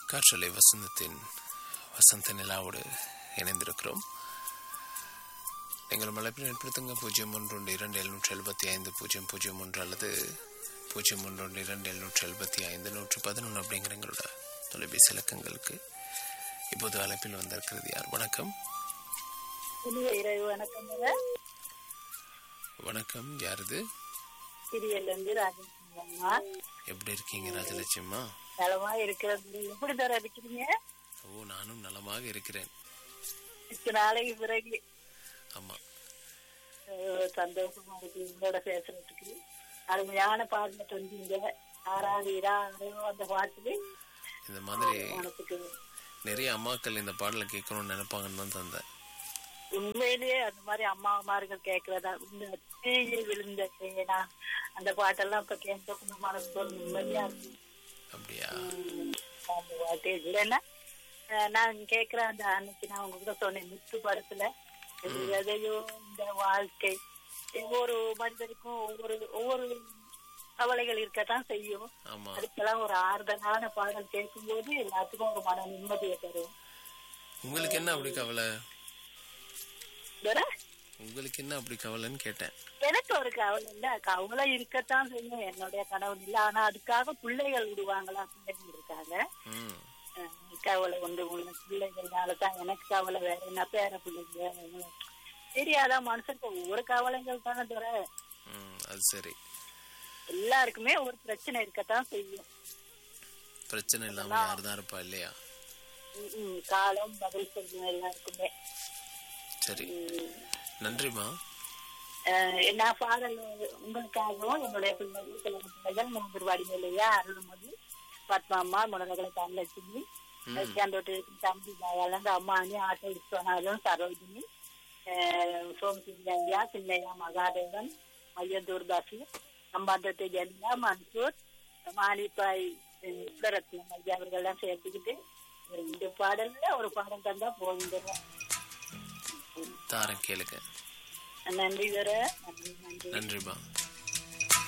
காற்றலை வசந்தத்தின் வசந்த நிலாவோடு இணைந்திருக்கிறோம் நீங்கள் மலைப்பின் ஏற்படுத்துங்க பூஜ்ஜியம் ஒன்று ஒன்று இரண்டு எழுநூற்றி எழுபத்தி ஐந்து பூஜ்ஜியம் பூஜ்ஜியம் ஒன்று அல்லது பூஜ்ஜியம் ஒன்று ஒன்று இரண்டு எழுநூற்றி எழுபத்தி ஐந்து நூற்று பதினொன்று அப்படிங்கிற எங்களோட தொலைபேசி இலக்கங்களுக்கு இப்போது அழைப்பில் வந்திருக்கிறது யார் வணக்கம் இனிய இரவு வணக்கம் வணக்கம் யார் இது சிறியலேருந்து ராஜலட்சுமி எப்படி இருக்கீங்க ராஜலட்சுமா நலமா இருக்கிறது எப்படி தர இருக்கிறீங்க ஓ நானும் நலமாக இருக்கிறேன் இத்தனை நாளைக்கு பிறகு ஆமாம் அஹ், சந்தோஷமா இருக்கு உங்களோட பேசுறதுக்கு அருமையான பாடல வந்தீங்க ஆறாவது இரா அந்த பாட்டுக்கு இந்த மாதிரி மனசுக்கு நிறைய அம்மாக்கள் இந்த பாடலை கேட்கணும்னு நினைப்பாங்கன்னு தான் தந்தேன் உண்மையிலேயே அந்த மாதிரி அம்மாமார்கள் கேட்கறதா இந்த தீயில் விழுந்த தேனா அந்த பாட்டெல்லாம் இப்ப கேட்க மனசுக்கு ஒரு நிம்மதியா இருக்கு அப்படியா அந்த பாட்டு இல்லைன்னா அஹ், நான் கேக்குற அந்த அன்னைக்கு நான் உங்ககிட்ட சொன்னேன் முத்து படத்துல எதையோ இந்த வாழ்க்கை ஒவ்வொரு மனிதருக்கும் ஒவ்வொரு ஒவ்வொரு கவலைகள் இருக்கத்தான் செய்யும் ஆமா அதுக்கெல்லாம் ஒரு ஆறுதலான பாடல் கேட்கும்போது எல்லாத்துக்கும் ஒரு மன நிம்மதியை தரும் உங்களுக்கு என்ன அப்படி கவலை வேற உங்களுக்கு என்ன அப்படி கவலைன்னு கேட்டேன் எனக்கு ஒரு கவலை இல்ல கவலை இருக்கத்தான் செய்யும் என்னுடைய கனவு இல்ல ஆனா அதுக்காக பிள்ளைகள் விடுவாங்களா பிள்ளைகள் இருக்காங்க ம் அஹ் கவலை வந்து உள்ள பிள்ளைகள்னால தான் எனக்கு கவலை வேற என்ன பேர பிள்ளைங்க தெரியாதா மனுஷனுக்கு ஒவ்வொரு கவலைகள் தானே தவிர ம் அது சரி எல்லாருக்குமே ஒரு பிரச்சனை இருக்கத்தான் செய்யும் பிரச்சனை இல்லாம யார் தான் இருப்பா இல்லையா உம் உம் காலம் பதில் சொல்லும் எல்லாருக்குமே சரி உம் நன்றிமா அஹ் நான் பாடல் உங்களுக்காகவும் என்னுடைய பிள்ளைகள் சில பிள்ளைகள் மூன்று வடிநிலையா அருள்மொழி பத்மாம்மா முனதகளை தமிழட்சுமி கேந்தோட்டு தம்பி தயாளந்து அம்மா அணி ஆட்டோ விஸ்வநாதன் சரோஜினி அஹ் சோமசிங்க ஐயா சின்னையா மகாதேவன் மையந்தூர் பாசி அம்பாந்தத்தை ஜனியா மன்சூர் மாலிப்பாய் சுடரத்னம் ஐயா அவர்கள்லாம் சேர்த்துக்கிட்டு ரெண்டு பாடல்ல ஒரு பாடல் தந்தா போகின்றன தாரம் கேளுங்க நன்றி வர நன்றி நன்றி நன்றிமா